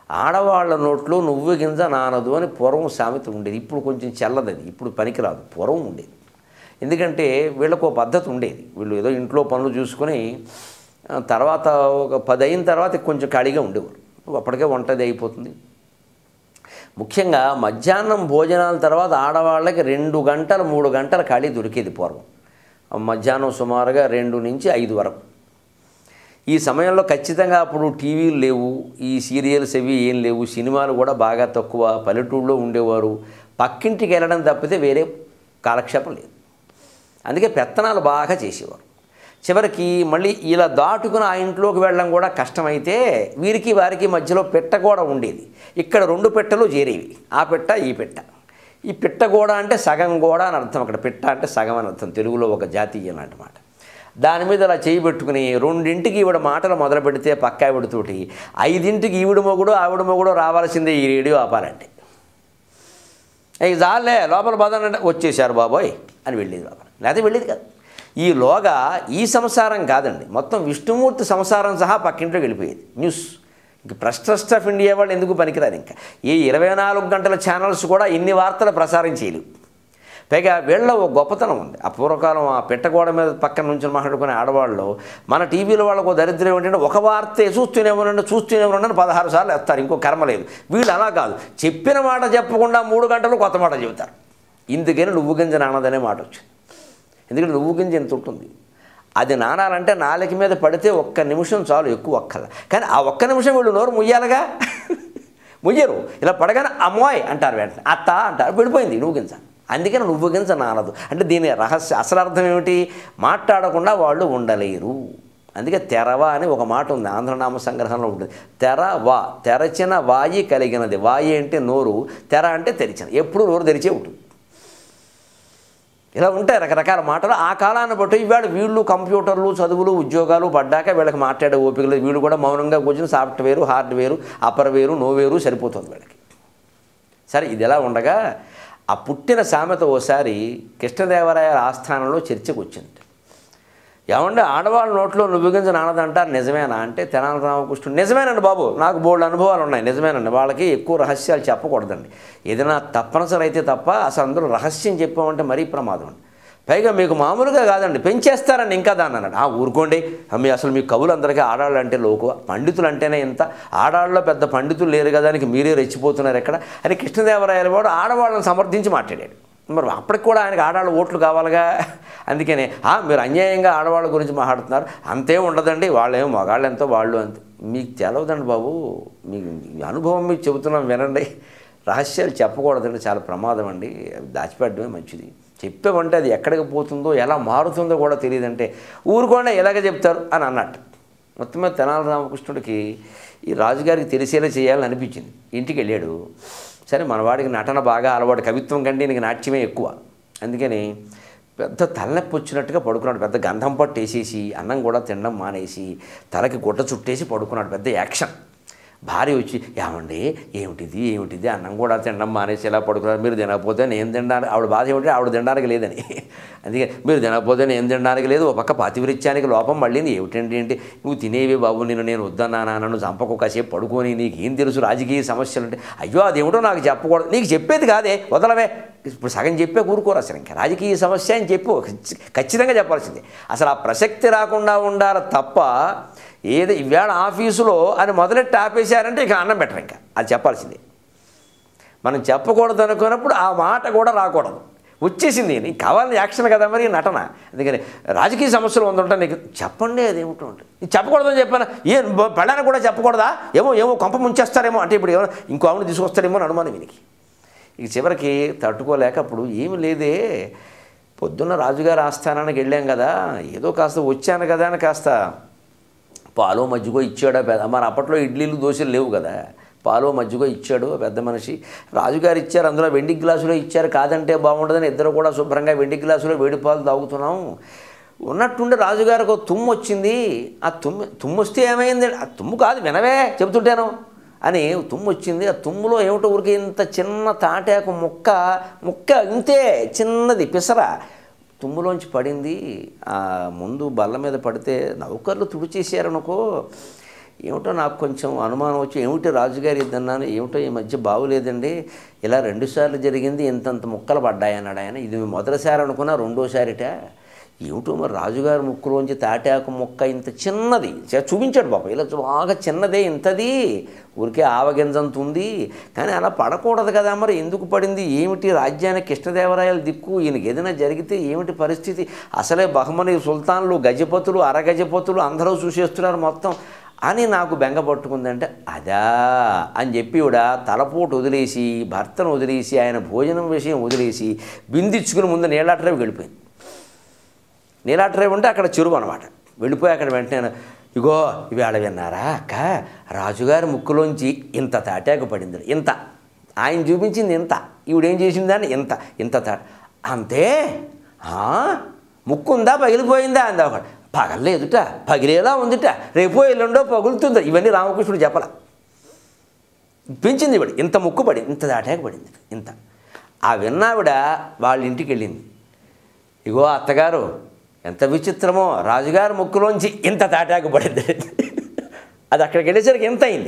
ఆడవాళ్ళ నోట్లో నువ్వు గింజ నానదు అని పూర్వం సామెత ఉండేది ఇప్పుడు కొంచెం చెల్లదది ఇప్పుడు పనికిరాదు పూర్వం ఉండేది ఎందుకంటే వీళ్ళకు ఒక పద్ధతి ఉండేది వీళ్ళు ఏదో ఇంట్లో పనులు చూసుకొని ఆ, తర్వాత ఒక పది అయిన తర్వాత కొంచెం ఖాళీగా ఉండేవారు అప్పటికే వంట అది అయిపోతుంది ముఖ్యంగా మధ్యాహ్నం భోజనాల తర్వాత ఆడవాళ్ళకి రెండు గంటలు మూడు గంటల ఖాళీ దొరికేది పూర్వం మధ్యాహ్నం సుమారుగా రెండు నుంచి ఐదు వరకు ఈ సమయంలో ఖచ్చితంగా అప్పుడు టీవీలు లేవు ఈ సీరియల్స్ అవి ఏం లేవు సినిమాలు కూడా బాగా తక్కువ పల్లెటూళ్ళలో ఉండేవారు పక్కింటికి వెళ్ళడం తప్పితే వేరే కాలక్షేపం లేదు అందుకే పెత్తనాలు బాగా చేసేవారు చివరికి మళ్ళీ ఇలా దాటుకుని ఆ ఇంట్లోకి వెళ్ళడం కూడా కష్టమైతే వీరికి వారికి మధ్యలో పెట్ట కూడా ఉండేది ఇక్కడ రెండు పెట్టెలు చేరేవి ఆ పెట్ట ఈ పెట్ట ఈ పిట్ట గోడ అంటే సగం గోడ అని అర్థం అక్కడ పిట్ట అంటే సగం అని అర్థం తెలుగులో ఒక జాతీయం లాంటి మాట దాని మీద అలా చేయి పెట్టుకుని రెండింటికి ఈవిడ మాటలు మొదలు పెడితే పక్క ఆవిడతోటి ఐదింటికి ఈవిడ మొగుడు ఆవిడ మొగుడు రావాల్సిందే ఈ రేడియో ఆపాలంటే ఇక చాలే లోపల పదంటే వచ్చేసారు బాబోయ్ అని వెళ్ళేది లోపల లేకపోతే వెళ్ళేది కాదు ఈ లోగా ఈ సంసారం కాదండి మొత్తం విష్ణుమూర్తి సంసారం సహా పక్కింట్లోకి వెళ్ళిపోయేది న్యూస్ ఇంక ప్రెస్ ట్రస్ట్ ఆఫ్ ఇండియా వాళ్ళు ఎందుకు పనికిరాదు ఇంకా ఈ ఇరవై నాలుగు గంటల ఛానల్స్ కూడా ఇన్ని వార్తలు ప్రసారం చేయలేవు పైగా వీళ్ళ ఒక గొప్పతనం ఉంది ఆ పూర్వకాలం ఆ పెట్టగోడ మీద పక్కన నుంచి మాట్లాడుకునే ఆడవాళ్ళు మన టీవీలో వాళ్ళకు ఓ దరిద్రం ఏంటంటే ఒక వార్తే చూస్తూనే ఉండండి చూస్తూనే ఉండండి పదహారు సార్లు వేస్తారు ఇంకో కర్మ లేదు వీళ్ళు అలా కాదు చెప్పిన మాట చెప్పకుండా మూడు గంటలు కొత్త మాట చెబుతారు ఇందుకని నువ్వు గింజ నానదనే మాట వచ్చింది ఎందుకంటే నువ్వు గింజ ఎంత ఉంటుంది అది నానాలంటే నాలుక మీద పడితే ఒక్క నిమిషం చాలు ఎక్కువ ఒక్కల కానీ ఆ ఒక్క నిమిషం వీళ్ళు నోరు ముయ్యాలిగా ముయ్యరు ఇలా పడగానే అమ్మోయ్ అంటారు వెంటనే అత్త అంటారు విడిపోయింది నువ్వు గింజ అందుకని నువ్వు గింజ నానదు అంటే దీని రహస్య అసలు అర్థం ఏమిటి మాట్లాడకుండా వాళ్ళు ఉండలేరు అందుకే తెరవ అని ఒక మాట ఉంది ఆంధ్రనామ సంగ్రహంలో ఉంటుంది తెర వా తెరచిన వాయి కలిగినది వాయి అంటే నోరు తెర అంటే తెరిచిన ఎప్పుడు నోరు తెరిచే ఉంటుంది ఇలా ఉంటాయి రకరకాల మాటలు ఆ కాలాన్ని బట్టి ఇవాళ వీళ్ళు కంప్యూటర్లు చదువులు ఉద్యోగాలు పడ్డాక వీళ్ళకి మాట్లాడే ఓపిక లేదు వీళ్ళు కూడా మౌనంగా కూర్చొని సాఫ్ట్వేరు హార్డ్వేరు అప్పర్ వేరు నో వేరు సరిపోతుంది వీళ్ళకి సరే ఇది ఎలా ఉండగా ఆ పుట్టిన సామెత ఓసారి కృష్ణదేవరాయ ఆస్థానంలో చర్చకు వచ్చింది ఏమంటే ఆడవాళ్ళ నోట్లో నువ్వు గింజ నానదంటారు నిజమేనా అంటే తెనాలి రామకృష్ణుడు నిజమేనండి బాబు నాకు బోల్డ్ అనుభవాలు ఉన్నాయి నిజమేనండి వాళ్ళకి ఎక్కువ రహస్యాలు చెప్పకూడదండి ఏదైనా తప్పనిసరి అయితే తప్ప అసలు అందులో రహస్యం చెప్పామంటే మరీ ప్రమాదం అండి పైగా మీకు మామూలుగా కాదండి పెంచేస్తారండి ఇంకా దాన్ని అన్నాడు ఆ ఊరుకోండి మీ అసలు మీ కవులందరికీ ఆడాళ్ళు అంటే లోకు పండితులు అంటేనే ఇంత ఆడాళ్ళలో పెద్ద పండితులు లేరు కదా దానికి మీరే రెచ్చిపోతున్నారు ఎక్కడ అని కృష్ణదేవరాయలు కూడా ఆడవాళ్ళని సమర్థించి మాట్లాడాడు మరి అప్పటికి కూడా ఆయనకి ఆడవాళ్ళ ఓట్లు కావాలిగా అందుకనే "ఆ, మీరు అన్యాయంగా ఆడవాళ్ళ గురించి మాట్లాడుతున్నారు అంతే ఉండదండి వాళ్ళేమో మగాళ్ళు ఎంతో వాళ్ళు అంతే మీకు తెలవదండి బాబు మీకు ఈ అనుభవం మీకు చెబుతున్నాం వినండి రహస్యాలు చెప్పకూడదండి చాలా ప్రమాదం అండి అవి దాచిపెట్టడమే మంచిది చెప్పామంటే అది ఎక్కడికి పోతుందో ఎలా మారుతుందో కూడా తెలియదంటే ఊరుకోండి ఎలాగ చెప్తారు అని అన్నట్టు మొత్తం మీద తెనాలి రామకృష్ణుడికి ఈ రాజుగారికి తెలిసేలా చేయాలని అనిపించింది ఇంటికి వెళ్ళాడు సరే మనవాడికి నటన బాగా అలవాటు కవిత్వం కంటే నీకు నాట్యమే ఎక్కువ అందుకని పెద్ద తలనొప్పి వచ్చినట్టుగా పడుకున్నాడు పెద్ద గంధం పట్టు వేసేసి అన్నం కూడా తినడం మానేసి తలకి గుడ్డ చుట్టేసి పడుకున్నాడు పెద్ద యాక్షన్ భార్య వచ్చి ఏమండి ఏమిటిది ఏమిటిది అన్నం కూడా తినడం మానేసి ఎలా పడుకున్నారు మీరు తినకపోతే నేను తినడానికి ఆవిడ బాధ ఏమిటి ఆవిడ తినడానికి లేదని అందుకే మీరు తినకపోతే నేను తినడానికి లేదు ఒక పక్క పాతివృత్యానికి లోపం మళ్ళీ ఏమిటండి ఏంటి నువ్వు తినేవి బాబు నిన్ను నేను వద్దన్నానా నన్ను చంపకు కాసేపు పడుకొని నీకు ఏం తెలుసు రాజకీయ సమస్యలు అంటే అయ్యో అదేమిటో నాకు చెప్పకూడదు నీకు చెప్పేది కాదే వదలవే ఇప్పుడు సగం చెప్పే కూరుకోరు అసలు ఇంకా రాజకీయ సమస్య అని చెప్పు ఖచ్చితంగా చెప్పాల్సిందే అసలు ఆ ప్రసక్తి రాకుండా ఉండాలి తప్ప ఏది ఇవాళ ఆఫీసులో అని మొదలెట్టి ఆపేశారంటే ఇక అన్నం పెట్టరు ఇంకా అది చెప్పాల్సిందే మనం చెప్పకూడదు అనుకున్నప్పుడు ఆ మాట కూడా రాకూడదు వచ్చేసింది నీకు కావాలని యాక్షన్ కదా మరి నటన అందుకని రాజకీయ సమస్యలు ఉందంటే నీకు చెప్పండి అదేమిటో అంటే నీకు చెప్పకూడదని చెప్పాను ఏ పెళ్ళాన్ని కూడా చెప్పకూడదా ఏమో ఏమో కొంప ముంచేస్తారేమో అంటే ఇప్పుడు ఏమో ఇంకో ఆవిడ తీసుకొస్తారేమో అని అనుమానం వీనికి ఇక చివరికి తట్టుకోలేక అప్పుడు ఏమి లేదే పొద్దున్న రాజుగారి ఆస్థానానికి వెళ్ళాం కదా ఏదో కాస్త వచ్చాను కదా అని కాస్త పాలో మజ్జిగో ఇచ్చాడా పెద్ద మన అప్పట్లో ఇడ్లీలు దోశలు లేవు కదా పాలో మజ్జిగో ఇచ్చాడు ఆ పెద్ద మనిషి రాజుగారు ఇచ్చారు అందులో వెండి గ్లాసులో ఇచ్చారు కాదంటే బాగుండదని ఇద్దరు కూడా శుభ్రంగా వెండి గ్లాసులో వేడి పాలు తాగుతున్నాం ఉన్నట్టుండి రాజుగారికి ఒక తుమ్ము వచ్చింది ఆ తుమ్ము తుమ్ము వస్తే ఏమైంది ఆ తుమ్ము కాదు వినవే చెబుతుంటాను అని తుమ్ము వచ్చింది ఆ తుమ్ములో ఏమిటో ఊరికి ఇంత చిన్న తాటాకు ముక్క ముక్క ఇంతే చిన్నది పిసర తుమ్ములోంచి పడింది ఆ ముందు బల్ల మీద పడితే నౌకర్లు తుడిచేసారనుకో ఏమిటో నాకు కొంచెం అనుమానం వచ్చి ఏమిటి రాజుగారి ఇద్దన్నాను ఏమిటో ఈ మధ్య బాగులేదండి ఇలా రెండుసార్లు జరిగింది ఇంతంత ముక్కలు పడ్డాయి అన్నాడు ఆయన ఇది మొదటిసారి అనుకున్నా రెండోసారిట ఏమిటో మరి రాజుగారి ముక్కులోంచి తాటాకు ముక్క ఇంత చిన్నది చే- చూపించాడు పాప ఇలా బాగా చిన్నదే ఇంతది ఊరికే ఆవగింజంత ఉంది కానీ అలా పడకూడదు కదా మరి ఎందుకు పడింది ఏమిటి రాజ్యానికి కృష్ణదేవరాయల దిక్కు ఈయనకి ఏదైనా జరిగితే ఏమిటి పరిస్థితి అసలే బహుమని సుల్తాన్లు గజపతులు అరగజపతులు అందరూ చూసేస్తున్నారు మొత్తం అని నాకు బెంగ పట్టుకుందంటే అదా అని చెప్పి ఈవిడ తలపోటు వదిలేసి భర్తను వదిలేసి ఆయన భోజనం విషయం వదిలేసి బిందిచ్చుకుని ముందు నీళ్ళాటరేవి వెళ్ళిపోయింది నీలాట్రేవ్ ఉంటే అక్కడ చెరువు అనమాట వెళ్ళిపోయి అక్కడ వెంటనే ఇగో ఇవాళ విన్నారా అక్క రాజుగారి ముక్కులోంచి ఇంత తాటాకు పడింది ఇంత ఆయన చూపించింది ఇంత ఈవిడేం చేసిందని ఇంత ఇంత తా అంతే ఆ? ముక్కు ఉందా పగిలిపోయిందా అందా ఒకడు పగలలేదుట పగిలేలా ఉందిట రేపో ఎల్లుండో పగులుతుందా ఇవన్నీ రామకృష్ణుడు చెప్పల పెంచింది ఇవిడ ఇంత ముక్కు పడి ఇంత దాటాక పడింది ఇంత ఆ విన్నావిడ వాళ్ళ ఇంటికి వెళ్ళింది ఇగో అత్తగారు ఎంత విచిత్రమో రాజుగారి ముక్కులోంచి ఇంత తాటాకు పడింది అది అక్కడికి వెళ్ళేసరికి ఎంత అయింది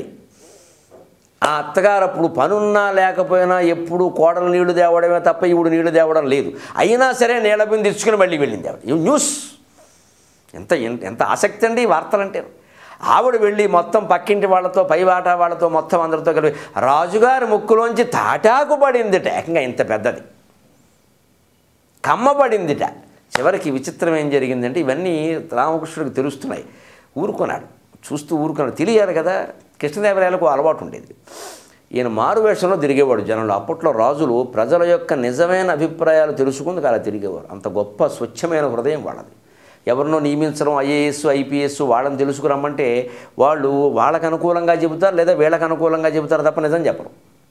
ఆ అత్తగారు అప్పుడు పనున్నా లేకపోయినా ఎప్పుడు కోడలు నీళ్లు తేవడమే తప్ప ఇప్పుడు నీళ్లు తేవడం లేదు అయినా సరే నీళ్ళ బిందు తెచ్చుకుని మళ్ళీ వెళ్ళింది ఆవిడ ఇవి న్యూస్ ఎంత ఎంత- ఎంత ఆసక్తి అండి ఈ వార్తలంటే ఆవిడ వెళ్ళి మొత్తం పక్కింటి వాళ్ళతో పైవాట వాళ్ళతో మొత్తం అందరితో కలిపి రాజుగారి ముక్కులోంచి తాటాకు పడిందిట ఏకంగా ఇంత పెద్దది కమ్మబడిందిట చివరికి విచిత్రం ఏం జరిగిందంటే ఇవన్నీ రామకృష్ణుడికి తెలుస్తున్నాయి ఊరుకున్నాడు చూస్తూ ఊరుకున్నాడు తెలియాలి కదా కృష్ణదేవరాయలకు అలవాటు ఉండేది ఈయన మారు వేషంలో తిరిగేవాడు జనంలో అప్పట్లో రాజులు ప్రజల యొక్క నిజమైన అభిప్రాయాలు తెలుసుకుందుకు అలా తిరిగేవారు అంత గొప్ప స్వచ్ఛమైన హృదయం వాళ్ళది ఎవరినో నియమించడం ఐఏఎస్ ఐపీఎస్ వాళ్ళని తెలుసుకురమ్మంటే వాళ్ళు వాళ్ళకు అనుకూలంగా చెబుతారు లేదా వీళ్ళకి అనుకూలంగా చెబుతారు తప్ప నిజం చెప్పరు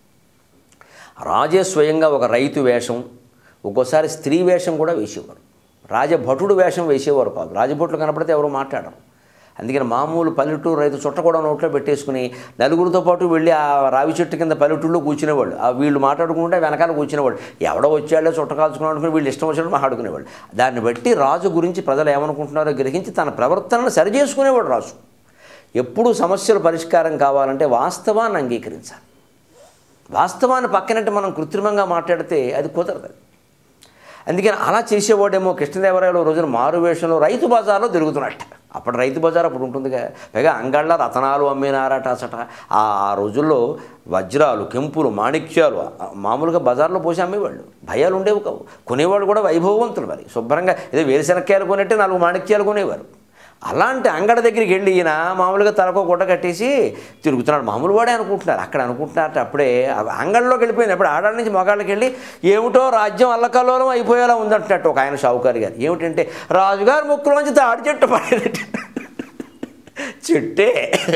రాజే స్వయంగా ఒక రైతు వేషం ఒక్కోసారి స్త్రీ వేషం కూడా వేసేవారు రాజభటుడు వేషం వేసేవారు కాదు రాజభటులు కనపడితే ఎవరు మాట్లాడరు అందుకని మామూలు పల్లెటూరు రైతు చుట్ట కూడా నోట్లో పెట్టేసుకుని నలుగురితో పాటు వెళ్ళి ఆ రావి చెట్టు కింద పల్లెటూరులో కూర్చునేవాళ్ళు ఆ వీళ్ళు మాట్లాడుకుంటే వెనకాల కూర్చునేవాళ్ళు ఎవడో వచ్చాడో చుట్ట కాల్చుకుని అనుకుని వీళ్ళు ఇష్టం వచ్చినట్టు మాట్లాడుకునేవాళ్ళు దాన్ని బట్టి రాజు గురించి ప్రజలు ఏమనుకుంటున్నారో గ్రహించి తన ప్రవర్తనను సరిచేసుకునేవాడు రాజు ఎప్పుడు సమస్యల పరిష్కారం కావాలంటే వాస్తవాన్ని అంగీకరించాలి వాస్తవాన్ని పక్కనట్టు మనం కృత్రిమంగా మాట్లాడితే అది కుదరదు అందుకని అలా చేసేవాడేమో కృష్ణదేవరాయలు ఓ రోజున మారు వేషంలో రైతు బజార్లో తిరుగుతున్నట్ట అప్పుడు రైతు బజార్ అప్పుడు ఉంటుందిగా పైగా అంగళ్ళ రతనాలు అమ్మినారట అసట ఆ ఆ రోజుల్లో వజ్రాలు కెంపులు మాణిక్యాలు ఆ మామూలుగా బజార్లో పోసి అమ్మేవాళ్ళు భయాలు ఉండేవి కావు కొనేవాళ్ళు కూడా వైభవవంతులు మరి శుభ్రంగా ఏదో వేరుశనక్కాయలు కొనేట్టే నాలుగు మాణిక్యాలు కొనేవారు అలాంటి అంగడి దగ్గరికి వెళ్ళి ఈయన మామూలుగా తలకో గుడ్డ కట్టేసి తిరుగుతున్నాడు మామూలు వాడే అనుకుంటున్నారు అక్కడ అనుకుంటున్నారట అప్పుడే ఆ అంగడిలోకి వెళ్ళిపోయింది అప్పుడు ఆడాళ్ళ నుంచి మగాళ్ళకి వెళ్ళి ఏమిటో రాజ్యం అల్లకల్లోలం అయిపోయేలా ఉందంటున్నట్టు ఒక ఆయన షావుకారి గారు ఏమిటంటే రాజుగారి ముక్కులోంచి తాడి చెట్టు పడేది చెట్టే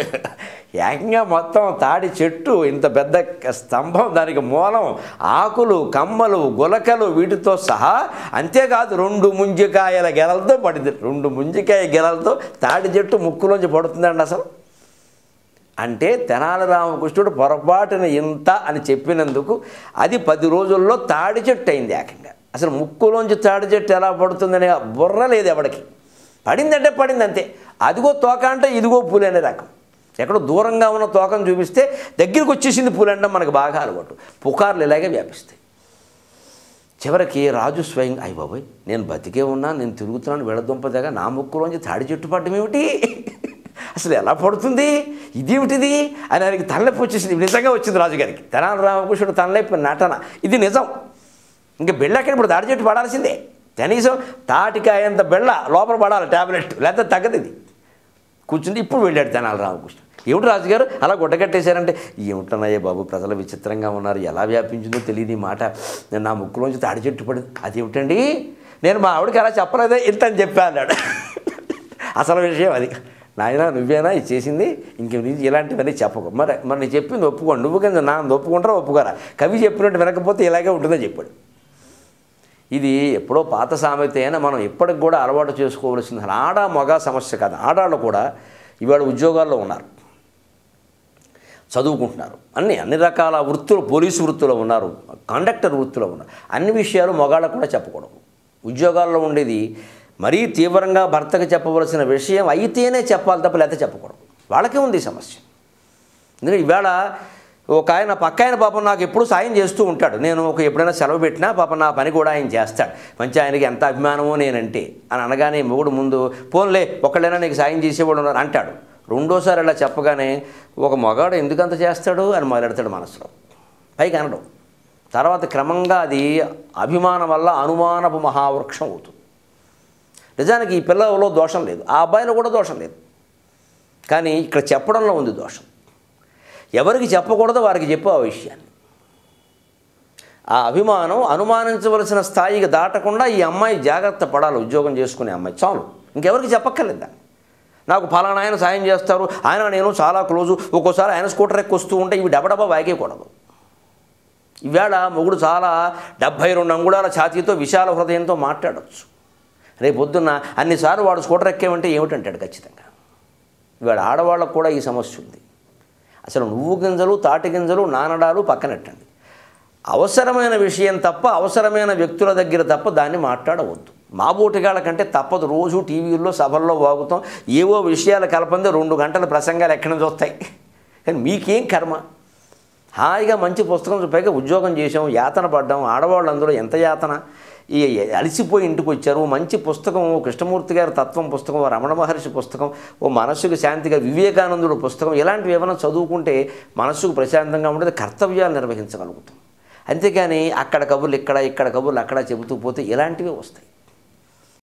ఏకంగా మొత్తం తాడి చెట్టు ఇంత పెద్ద స్తంభం దానికి మూలం ఆకులు కమ్మలు గులకలు వీటితో సహా అంతేకాదు రెండు ముంజికాయల గెలలతో పడింది రెండు ముంజికాయ గెలలతో తాడి చెట్టు ముక్కులోంచి పడుతుందండి అసలు అంటే తెనాలి రామకృష్ణుడు పొరపాటున ఇంత అని చెప్పినందుకు అది పది రోజుల్లో తాడి చెట్టు అయింది ఏకంగా అసలు ముక్కులోంచి తాడి చెట్టు ఎలా పడుతుందనే బుర్ర లేదు ఎవడికి పడిందంటే పడింది అంతే అదిగో తోక అంటే ఇదిగో పూలు అనే రకం ఎక్కడో దూరంగా ఉన్న తోకను చూపిస్తే దగ్గరికి వచ్చేసింది పూలు అంటే మనకు బాగా అలవాటు పుకార్లు ఇలాగే వ్యాపిస్తాయి చివరికి రాజు స్వయం అయ్య బాబోయ్ నేను బతికే ఉన్నా నేను తిరుగుతున్నాను విడదుంపదగా నా ముక్కులోంచి తాడి చెట్టు పడ్డం ఏమిటి అసలు ఎలా పడుతుంది ఇదేమిటిది అని ఆయనకి తలనొప్పి వచ్చేసింది నిజంగా వచ్చింది రాజుగారికి తెనాలి రామకృష్ణుడు తలనొప్పి నటన ఇది నిజం ఇంకా బెళ్ళ అక్కడ ఇప్పుడు తాడి చెట్టు పడాల్సిందే కనీసం తాటికాయంత బెళ్ళ లోపల పడాలి ట్యాబ్లెట్ లేకపోతే తగ్గదు ఇది కూర్చుంది ఇప్పుడు వెళ్ళాడు తెనాలి రామకృష్ణ ఏమిటి రాజుగారు అలా గుడ్డకట్టేశారంటే ఏమిటన్నాయే బాబు ప్రజలు విచిత్రంగా ఉన్నారు ఎలా వ్యాపించిందో తెలియదు ఈ మాట నేను నా ముక్కులోంచి తాడి చెట్టు పడింది అదేమిటండి నేను మా ఆవిడకి అలా చెప్పలేదే ఇంత అని చెప్పా అన్నాడు అసలు విషయం అది నాయన నువ్వేనా ఇది చేసింది ఇంక నీకు ఇలాంటివన్నీ చెప్పకు మరి మరి నేను చెప్పింది ఒప్పుకోండి నువ్వు కింద నా ఒప్పుకుంటారా ఒప్పుకోరా కవి చెప్పినట్టు వినకపోతే ఇలాగే ఉంటుందని చెప్పాడు ఇది ఎప్పుడో పాత సామెత అయినా మనం ఇప్పటికి కూడా అలవాటు చేసుకోవలసింది ఆడ మగ సమస్య కాదు ఆడాళ్ళు కూడా ఇవాళ ఉద్యోగాల్లో ఉన్నారు చదువుకుంటున్నారు అన్ని అన్ని రకాల వృత్తులు పోలీసు వృత్తిలో ఉన్నారు కండక్టర్ వృత్తిలో ఉన్నారు అన్ని విషయాలు మగాళ్ళకు కూడా చెప్పకూడదు ఉద్యోగాల్లో ఉండేది మరీ తీవ్రంగా భర్తకు చెప్పవలసిన విషయం అయితేనే చెప్పాలి తప్ప లేకపోతే చెప్పకూడదు వాళ్ళకే ఉంది ఈ సమస్య ఎందుకంటే ఈవేళ ఒక ఆయన పక్క ఆయన పాపం నాకు ఎప్పుడు సాయం చేస్తూ ఉంటాడు నేను ఒక ఎప్పుడైనా సెలవు పెట్టినా పాపం నా పని కూడా ఆయన చేస్తాడు మంచి ఆయనకి ఎంత అభిమానమో నేనంటే అని అనగానే మొగుడు ముందు పోన్లే ఒకళ్ళైనా నీకు సాయం చేసేవాడు ఉన్నారు అంటాడు రెండోసారి అలా చెప్పగానే ఒక మగాడు ఎందుకంత చేస్తాడు అని మొదలెడతాడు మనసులో పైకి అనడం తర్వాత క్రమంగా అది అభిమానం వల్ల అనుమానపు మహావృక్షం అవుతుంది నిజానికి ఈ పిల్లలలో దోషం లేదు ఆ అబ్బాయిలో కూడా దోషం లేదు కానీ ఇక్కడ చెప్పడంలో ఉంది దోషం ఎవరికి చెప్పకూడదో వారికి చెప్పు ఆ విషయాన్ని ఆ అభిమానం అనుమానించవలసిన స్థాయికి దాటకుండా ఈ అమ్మాయి జాగ్రత్త పడాలి ఉద్యోగం చేసుకునే అమ్మాయి చాలు ఇంకెవరికి చెప్పక్కర్లేదు దాన్ని నాకు ఫలానా ఆయన సాయం చేస్తారు ఆయన నేను చాలా క్లోజు ఒక్కోసారి ఆయన స్కూటర్ ఎక్కి వస్తూ ఉంటే ఇవి డబడబా వాగేయకూడదు ఈవేళ మొగుడు చాలా డెబ్భై రెండు అంగుళాల ఛాతీతో విశాల హృదయంతో మాట్లాడవచ్చు రేపొద్దున్న అన్నిసార్లు వాడు స్కూటర్ ఎక్కేమంటే ఏమిటంటాడు ఖచ్చితంగా ఇవాళ ఆడవాళ్ళకు కూడా ఈ సమస్య ఉంది అసలు నువ్వు గింజలు తాటి గింజలు నానడాలు పక్కనెట్టండి అవసరమైన విషయం తప్ప అవసరమైన వ్యక్తుల దగ్గర తప్ప దాన్ని మాట్లాడవద్దు మా బోటిగాళ్ళ కంటే తప్పదు రోజు టీవీల్లో సభల్లో వాగుతాం ఏవో విషయాలు కలపందే రెండు గంటల ప్రసంగాలు ఎక్కడి నుంచి వస్తాయి కానీ మీకేం కర్మ హాయిగా మంచి పుస్తకం పైగా ఉద్యోగం చేసాం యాతన పడ్డాం ఆడవాళ్ళందరూ ఎంత యాతన ఈ అలసిపోయి ఇంటికి వచ్చారు మంచి పుస్తకం ఓ కృష్ణమూర్తి గారి తత్వం పుస్తకం ఓ రమణ మహర్షి పుస్తకం ఓ మనస్సుకు శాంతిగా వివేకానందుడు పుస్తకం ఇలాంటివి ఏమైనా చదువుకుంటే మనస్సుకు ప్రశాంతంగా ఉంటుంది కర్తవ్యాలు నిర్వహించగలుగుతాం అంతేకాని అక్కడ కబుర్లు ఇక్కడ ఇక్కడ కబుర్లు అక్కడ చెబుతూ పోతే ఇలాంటివే వస్తాయి